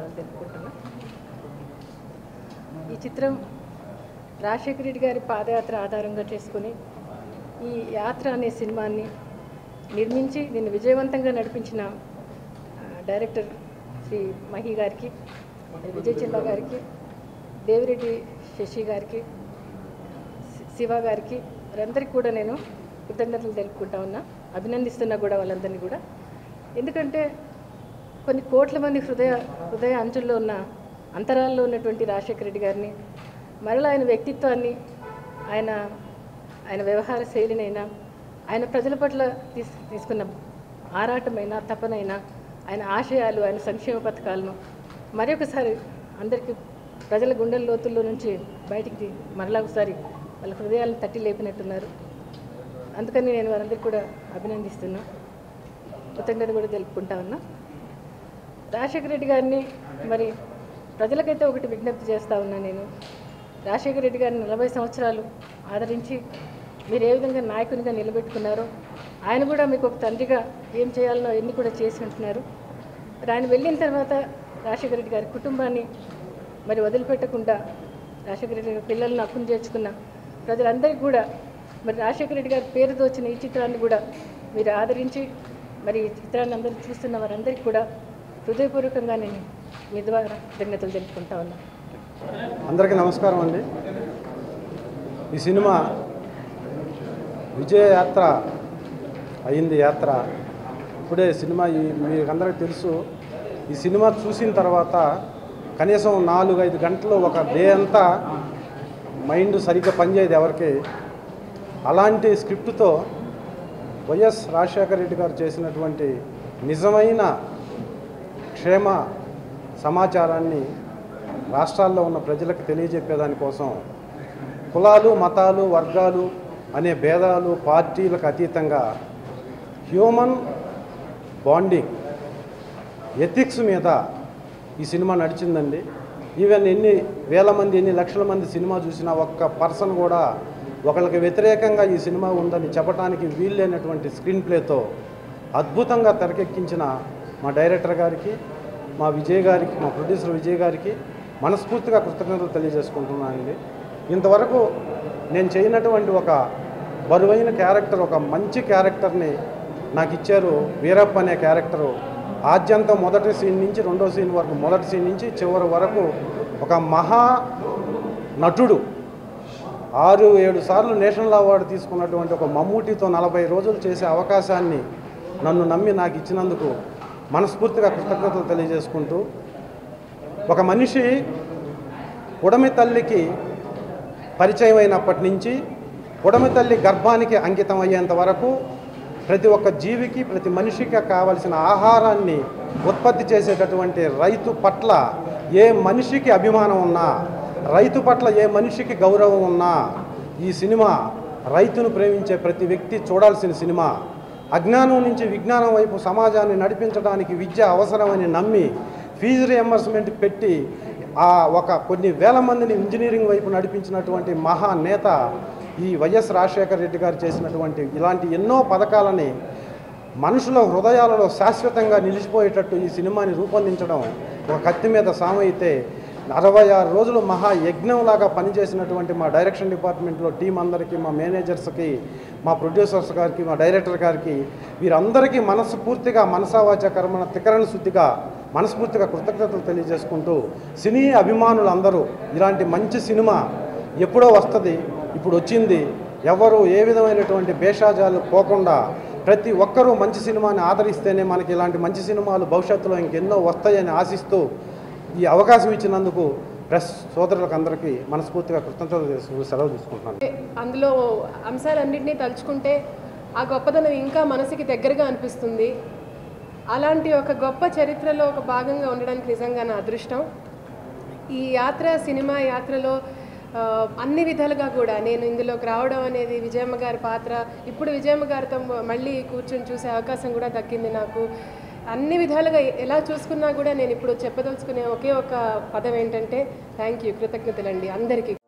ధన్యవాదాలు తెలుపుకుంటున్నా ఈ చిత్రం రాజశేఖర రెడ్డి గారి పాదయాత్ర ఆధారంగా చేసుకుని ఈ యాత్ర అనే సినిమాని నిర్మించి దీన్ని విజయవంతంగా నడిపించిన ఆ, డైరెక్టర్ శ్రీ మహి గారికి విజయ్ చిల్లా గారికి దేవిరెడ్డి శశి గారికి శి- శివ గారికి వారందరికీ కూడా నేను కృతజ్ఞతలు తెలుపుకుంటా ఉన్నా అభినందిస్తున్నా కూడా వాళ్ళందరినీ కూడా ఎందుకంటే కొన్ని కోట్ల మంది హృదయ హృదయ అంచుల్లో ఉన్న అంతరాల్లో ఉన్నటువంటి రాజశేఖర రెడ్డి గారిని మరలా ఆయన వ్యక్తిత్వాన్ని ఆయన ఆయన వ్యవహార శైలినైనా ఆయన ప్రజల పట్ల తీస్ తీసుకున్న ఆరాటమైన తపనైనా ఆయన ఆశయాలు ఆయన సంక్షేమ పథకాలను మరొకసారి అందరికీ ప్రజల గుండెల లోతుల్లో నుంచి బయటికి మరలా ఒకసారి వాళ్ళ హృదయాలను తట్టి లేపినట్టున్నారు అందుకని నేను వారందరికీ కూడా అభినందిస్తున్నా కృతజ్ఞత కూడా తెలుపుకుంటా ఉన్నా రాజశేఖర రెడ్డి గారిని మరి ప్రజలకైతే ఒకటి విజ్ఞప్తి చేస్తా ఉన్నా నేను రాజశేఖర రెడ్డి గారిని నలభై సంవత్సరాలు ఆదరించి మీరు ఏ విధంగా నాయకునిగా నిలబెట్టుకున్నారో ఆయన కూడా మీకు ఒక తండ్రిగా ఏం చేయాలనో ఎన్ని కూడా చేసి ఉంటున్నారు మరి ఆయన వెళ్ళిన తర్వాత రాజశేఖర రెడ్డి గారి కుటుంబాన్ని మరి వదిలిపెట్టకుండా రాజశేఖర రెడ్డి గారి పిల్లలను అక్కును చేర్చుకున్న ప్రజలందరికీ కూడా మరి రాజశేఖర రెడ్డి గారి పేరుతో వచ్చిన ఈ చిత్రాన్ని కూడా మీరు ఆదరించి మరి ఈ చిత్రాన్ని అందరూ చూస్తున్న వారందరికీ కూడా హృదయపూర్వకంగా నేను మీ ద్వారా కృతజ్ఞతలు తెలుపుకుంటా ఉన్నాను అందరికీ నమస్కారం అండి ఈ సినిమా విజయ యాత్ర అయింది యాత్ర ఇప్పుడే సినిమా ఈ మీకు అందరికీ తెలుసు ఈ సినిమా చూసిన తర్వాత కనీసం నాలుగు ఐదు గంటలు ఒక డే అంతా మైండ్ సరిగ్గా పనిచేయదు ఎవరికి అలాంటి స్క్రిప్ట్తో వైఎస్ రాజశేఖర రెడ్డి గారు చేసినటువంటి నిజమైన క్షేమ సమాచారాన్ని రాష్ట్రాల్లో ఉన్న ప్రజలకు తెలియజెప్పేదానికోసం కులాలు మతాలు వర్గాలు అనే భేదాలు పార్టీలకు అతీతంగా హ్యూమన్ బాండింగ్ ఎథిక్స్ మీద ఈ సినిమా నడిచిందండి ఈవెన్ ఎన్ని వేల మంది ఎన్ని లక్షల మంది సినిమా చూసినా ఒక్క పర్సన్ కూడా ఒకళ్ళకి వ్యతిరేకంగా ఈ సినిమా ఉందని చెప్పడానికి వీల్లేనటువంటి స్క్రీన్ ప్లేతో అద్భుతంగా తెరకెక్కించిన మా డైరెక్టర్ గారికి మా విజయ్ గారికి మా ప్రొడ్యూసర్ విజయ్ గారికి మనస్ఫూర్తిగా కృతజ్ఞతలు తెలియజేసుకుంటున్నానండి ఇంతవరకు నేను చేయనటువంటి ఒక బరువైన క్యారెక్టర్ ఒక మంచి క్యారెక్టర్ని నాకు ఇచ్చారు వీరప్ప అనే క్యారెక్టరు ఆద్యంతం మొదటి సీన్ నుంచి రెండో సీన్ వరకు మొదటి సీన్ నుంచి చివరి వరకు ఒక మహా నటుడు ఆరు ఏడు సార్లు నేషనల్ అవార్డు తీసుకున్నటువంటి ఒక మమ్మూటితో నలభై రోజులు చేసే అవకాశాన్ని నన్ను నమ్మి నాకు ఇచ్చినందుకు మనస్ఫూర్తిగా కృతజ్ఞతలు తెలియజేసుకుంటూ ఒక మనిషి ఉడమి తల్లికి పరిచయం అయినప్పటి నుంచి ఉడమి తల్లి గర్భానికి అంకితం అయ్యేంత వరకు ప్రతి ఒక్క జీవికి ప్రతి మనిషికి కావలసిన ఆహారాన్ని ఉత్పత్తి చేసేటటువంటి రైతు పట్ల ఏ మనిషికి అభిమానం ఉన్నా రైతు పట్ల ఏ మనిషికి గౌరవం ఉన్నా ఈ సినిమా రైతును ప్రేమించే ప్రతి వ్యక్తి చూడాల్సిన సినిమా అజ్ఞానం నుంచి విజ్ఞానం వైపు సమాజాన్ని నడిపించడానికి విద్య అవసరమని నమ్మి ఫీజు రియంబర్స్మెంట్ పెట్టి ఆ ఒక కొన్ని వేల మందిని ఇంజనీరింగ్ వైపు నడిపించినటువంటి మహానేత ఈ వైఎస్ రాజశేఖర రెడ్డి గారు చేసినటువంటి ఇలాంటి ఎన్నో పథకాలని మనుషుల హృదయాలలో శాశ్వతంగా నిలిచిపోయేటట్టు ఈ సినిమాని రూపొందించడం ఒక కత్తి మీద సాము అయితే అరవై ఆరు రోజులు మహా యజ్ఞంలాగా పనిచేసినటువంటి మా డైరెక్షన్ డిపార్ట్మెంట్లో టీం అందరికీ మా మేనేజర్స్కి మా ప్రొడ్యూసర్స్ గారికి మా డైరెక్టర్ గారికి వీరందరికీ మనస్ఫూర్తిగా మనసావాచ కర్మణ తికరణ శుద్ధిగా మనస్ఫూర్తిగా కృతజ్ఞతలు తెలియజేసుకుంటూ సినీ అభిమానులందరూ ఇలాంటి మంచి సినిమా ఎప్పుడో వస్తుంది ఇప్పుడు వచ్చింది ఎవరు ఏ విధమైనటువంటి భేషాజాలు పోకుండా ప్రతి ఒక్కరూ మంచి సినిమాని ఆదరిస్తేనే మనకి ఇలాంటి మంచి సినిమాలు భవిష్యత్తులో ఇంకెన్నో వస్తాయని ఆశిస్తూ ఈ అవకాశం ఇచ్చినందుకు ప్రెస్ సోదరులకు అందరికీ మనస్ఫూర్తిగా కృతజ్ఞతలు తెలుసు- సెలవు తీసుకుంటున్నాను అందులో అంశాలన్నింటినీ తలుచుకుంటే ఆ గొప్పదనం ఇంకా మనసుకి దగ్గరగా అనిపిస్తుంది అలాంటి ఒక గొప్ప చరిత్రలో ఒక భాగంగా ఉండడానికి నిజంగా నా అదృష్టం ఈ యాత్ర సినిమా యాత్రలో ఆ, అన్ని విధాలుగా కూడా నేను ఇందులోకి రావడం అనేది విజయమ్మ గారి పాత్ర ఇప్పుడు విజయమ్మ గారితో మళ్ళీ కూర్చొని చూసే అవకాశం కూడా దక్కింది నాకు అన్ని విధాలుగా ఎలా చూసుకున్నా కూడా నేను ఇప్పుడు చెప్పదలుచుకునే ఒకే ఒక పదం ఏంటంటే థ్యాంక్ యూ కృతజ్ఞతలండి అందరికీ